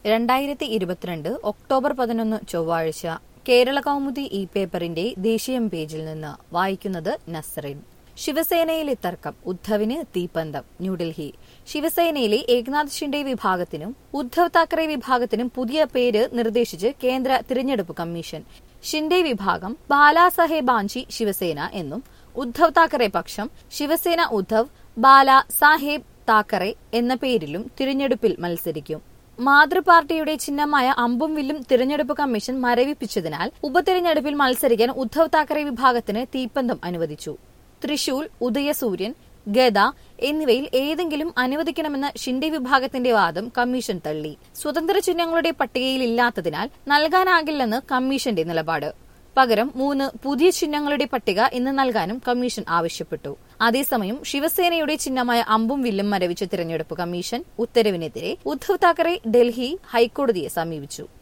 രണ്ടായിരത്തി ഇരുപത്തിരണ്ട് ഒക്ടോബർ പതിനൊന്ന് ചൊവ്വാഴ്ച കേരള കൗമുദി ഇ പേപ്പറിന്റെ ദേശീയം പേജിൽ നിന്ന് വായിക്കുന്നത് നസറിൻ ശിവസേനയിലെ തർക്കം ഉദ്ധവിന് തീപ്പന്തം ന്യൂഡൽഹി ശിവസേനയിലെ ഏക്നാഥ് ഷിൻഡെ വിഭാഗത്തിനും ഉദ്ധവ് താക്കറെ വിഭാഗത്തിനും പുതിയ പേര് നിർദ്ദേശിച്ച് കേന്ദ്ര തിരഞ്ഞെടുപ്പ് കമ്മീഷൻ ഷിൻഡെ വിഭാഗം ബാലാസാഹേബാഞ്ചി ശിവസേന എന്നും ഉദ്ധവ് താക്കറെ പക്ഷം ശിവസേന ഉദ്ധവ് ബാല സാഹേബ് താക്കറെ എന്ന പേരിലും തിരഞ്ഞെടുപ്പിൽ മത്സരിക്കും മാതൃപാർട്ടിയുടെ ചിഹ്നമായ അമ്പും വില്ലും തിരഞ്ഞെടുപ്പ് കമ്മീഷൻ മരവിപ്പിച്ചതിനാൽ ഉപതിരഞ്ഞെടുപ്പിൽ മത്സരിക്കാൻ ഉദ്ധവ് താക്കറെ വിഭാഗത്തിന് തീപ്പന്തം അനുവദിച്ചു തൃശൂൽ ഉദയസൂര്യൻ ഗദ എന്നിവയിൽ ഏതെങ്കിലും അനുവദിക്കണമെന്ന ഷിൻഡെ വിഭാഗത്തിന്റെ വാദം കമ്മീഷൻ തള്ളി സ്വതന്ത്ര ചിഹ്നങ്ങളുടെ പട്ടികയിൽ ഇല്ലാത്തതിനാൽ നൽകാനാകില്ലെന്ന് കമ്മീഷന്റെ നിലപാട് പകരം മൂന്ന് പുതിയ ചിഹ്നങ്ങളുടെ പട്ടിക ഇന്ന് നൽകാനും കമ്മീഷൻ ആവശ്യപ്പെട്ടു അതേസമയം ശിവസേനയുടെ ചിഹ്നമായ അമ്പും വില്ലും മരവിച്ച തിരഞ്ഞെടുപ്പ് കമ്മീഷൻ ഉത്തരവിനെതിരെ ഉദ്ധവ് താക്കറെ ഡൽഹി ഹൈക്കോടതിയെ സമീപിച്ചു